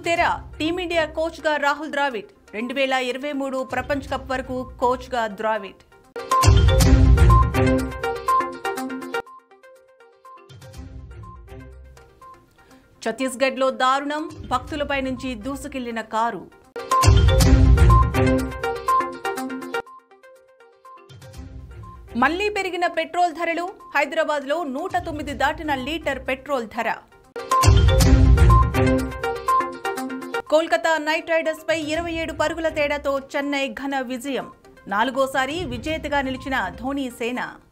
తెర టీమిండియా కోచ్గా రాహుల్ ద్రావిడ్ రెండు వేల ఇరవై మూడు ప్రపంచ కప్ వరకు కోచ్గా ద్రావిడ్ ఛత్తీస్గఢ్లో దారుణం భక్తులపై నుంచి దూసుకెళ్లిన కారు మళ్లీ పెరిగిన పెట్రోల్ ధరలు హైదరాబాద్లో నూట తొమ్మిది దాటిన లీటర్ పెట్రోల్ ధర కోల్కతా నైట్ రైడర్స్ పై ఇరవై ఏడు పరుగుల తేడాతో చెన్నై ఘన విజయం నాలుగోసారి విజేతగా నిలిచిన ధోనీ సేన